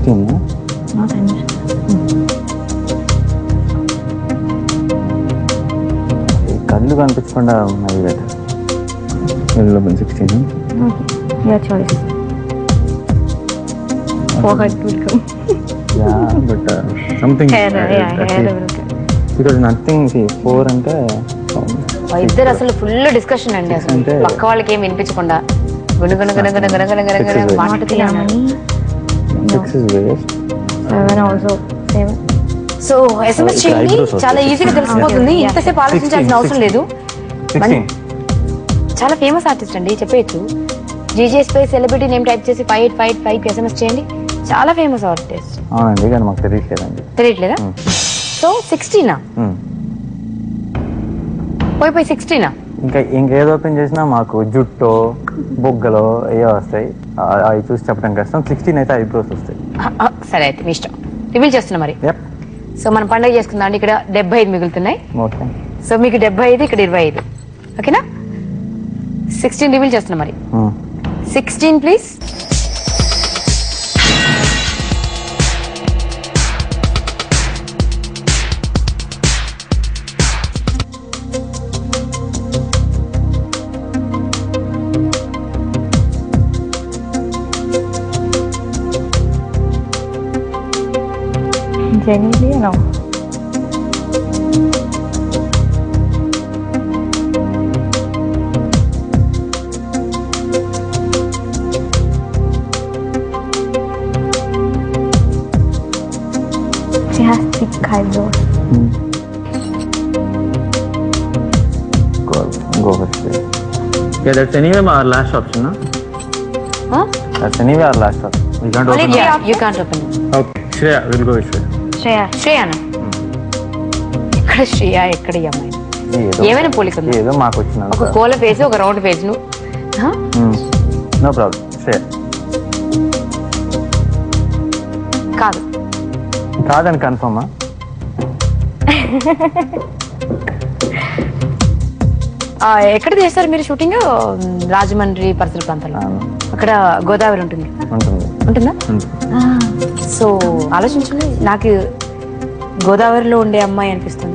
Sixteen కళ్ళు కనిపించకుండా ఉన్నాయి కదా eleven sixteen yeah choice forehead will come yeah but something hair yeah hair will come because nothing four అంటే ఇద్దరు అసలు ఫుల్ డిస్కషన్ అండి అసలు అంటే- పక్క వాళ్ళకి ఏం వినిపించకుండా గుణగుణ గుణగుణ గుణగుణ గుణగుణ Six is మాట్లాడుతూనే ఉన్నారు. Money six is waste seven also seven so SMS ఇక్కడ చేయండి eyebrows వస్తాయి. చాలా ఈజీగా తెలిసిపోతుంది Yeah. ఇంతసేపు ఆలోచించాల్సిన అవసరం లేదు సిక్స్టీన్ చాలా ఫేమస్ ఆర్టిస్ట్ అండి చెప్పేయచ్చు GJ space celebrity name type చేసి five eight five five SMS చేయండి చాలా ఫేమస్ ఆర్టిస్ట్ అవునండి కానీ మాకు తెలియట్లేదండి తెలియట్లేదా Hmm. సో సిక్స్టీనా Hmm. పోయి పోయి సిక్స్టీనా ఇంకా ఇంకేదో ఓపెన్ చేసినా మాకు జుట్టో బొగ్గలో అయ్యో వస్తాయి ఆ- అవి చూసి చెప్పడం కష్టం సిక్స్టీన్ అయితే ఐబ్రోస్ వస్తాయి సరే అయితే మీ ఇష్టం రివీల్ చేస్తున్నా మరి యప్ సో మనం పండుగ చేసుకుందాం అండి ఇక్కడ డెబ్బై ఐదు మిగులుతున్నాయి ఓకే సో మీకు డెబ్బై ఐదు ఇక్కడ ఇరవై ఐదు ఓకేనా సిక్స్టీన్ రివీల్ చేస్తున్నా మరి sixteen please Genuinely, no. She has thick eyebrows. Go, go with it. Yeah, that's anyway our last option, no? That's anyway our last option. We can't open it. You can't open Okay, Shreya, we'll go with Shreya. Shreya. శ్రేయానా ఎక్కడ శ్రేయ ఎక్కడ ఈ అమ్మాయి ఏదో ఏమైనా పోలిక ఉందా? ఏదో మాకు వచ్చిన ఒక కోల ఫేజ్ ఒక రౌండ్ ఫేజ్ నువ్వు హ? నో ప్రాబ్లం శ్రేయ కాదు కాదని కన్ఫర్మా ఆ, ఎక్కడ చేస్తారు మీరు షూటింగ్ రాజమండ్రి పరిసర ప్రాంతాల్లో అక్కడ గోదావరి ఉంటుంది ఉంటుంది ఉంటుందా ఉంటుంది. సో ఆలోచించండి నాకు గోదావరిలో ఉండే అమ్మాయి అనిపిస్తుంది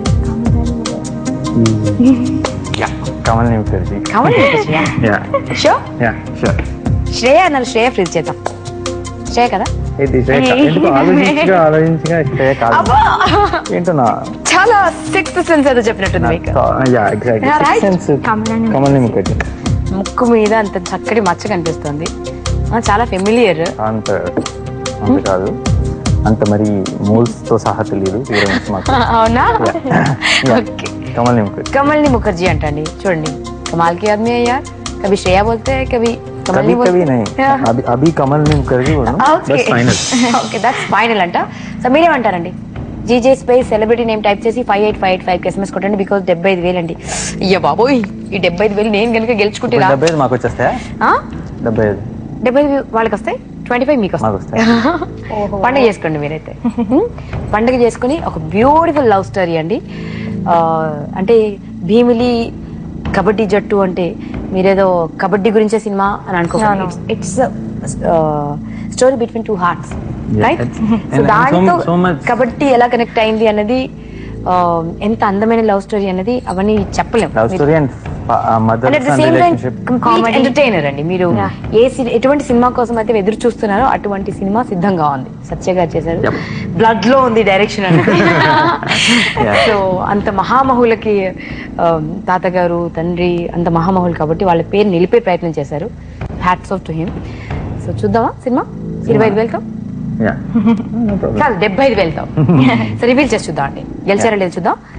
Yeah, కమల్ నిమిషి కావాలి Shreya yeah show yeah sure Shreya అన్నారు శ్రేయ ఫ్రీజ్ చేద్దాం శ్రేయ కదా ఇది శ్రేయ కా- ఎందుకు ఆలోచించగా ఆలోచించగా శ్రేయ కాదు ఏంటన్నా చాలా సిక్స్త్ సెన్స్ ఏదో చెప్పినట్టుంది మీకు యా ఎగ్జాక్ట్లీ Yeah, right. కమలాన్ని కమల్ నిమిషి ముక్కు మీద అంత చక్కటి మచ్చ కనిపిస్తుంది ఆ, చాలా ఫెమిలియర్ అంత అంత కాదు అంత మరి మూల్స్ తో సహా తెలియదు హీరోయిన్స్ మాకు అవునా Yeah. ఓకే కమల్ నిమిషి కమల్ని ముఖర్జీ అంటండి చూడండి కమాల్ కి ఆద్మీ है यार कभी श्रेया बोलते हैं कभी कमल कभी नहीं कभी बोलते नहीं Yeah. अभी अभी कमल निमकर्जी बोलो ఓకే बस फाइनल ఓకే దట్స్ ఫైనల్ అంట సో మీరేమంటారండి GJ space celebrity name type చేసి five eight five eight five SMS కొట్టండి బికాస్ డెబ్బై ఐదు వేలు అండి అయ్యా బాబోయ్ ఈ డెబ్బై ఐదు వేలు నేను కనుక గెలుచుకుంటే రా- డెబ్బై ఐదు మాకు వచ్చేస్తాయా ఆ? డెబ్బై ఐదు డెబ్బై ఐదు వాళ్ళకి వస్తాయి ట్వంటీ ఫైవ్ మీకు మాకు వస్తాయి వస్తాయి పండుగ చేసుకోండి మీరైతే హ్మ్? పండుగ చేసుకుని ఒక బ్యూటిఫుల్ లవ్ స్టోరీ అండి ఆ, అంటే భీమిలి కబడ్డీ జట్టు అంటే మీరేదో కబడ్డీ గురించే సినిమా అని No, no. అనుకోండి it's story between two hearts Yeah, right it's- so and- and దానితో so- so much- కబడ్డీ ఎలా కనెక్ట్ అయింది అన్నది ఆ, ఎంత అందమైన లవ్ స్టోరీ అనేది అవన్నీ చెప్పలేము love story and mother and at the son same time relationship complete entertainer అండి మీరు ఏ సి- ఎటువంటి సినిమా కోసం అయితే ఎదురు చూస్తున్నారో అటువంటి సినిమా సిద్ధంగా ఉంది సత్య గారు చేశారు Yep. బ్లడ్ లో ఉంది డైరెక్షన్ అనేది Yeah. సో అంత మహామహులకి ఆ, తాతగారు తండ్రి అంత మహామహులు కాబట్టి వాళ్ళ పేరు నిలిపే ప్రయత్నం చేశారు hats off to him so చూద్దామా సినిమా ఇరవై ఐదు వేలతో యా నో ప్రాబ్లం కాదు డెబ్బై ఐదు వేలతో సో రివీల్ చేసి చూద్దాం అండి గెలిచారా లేదు చూద్దాం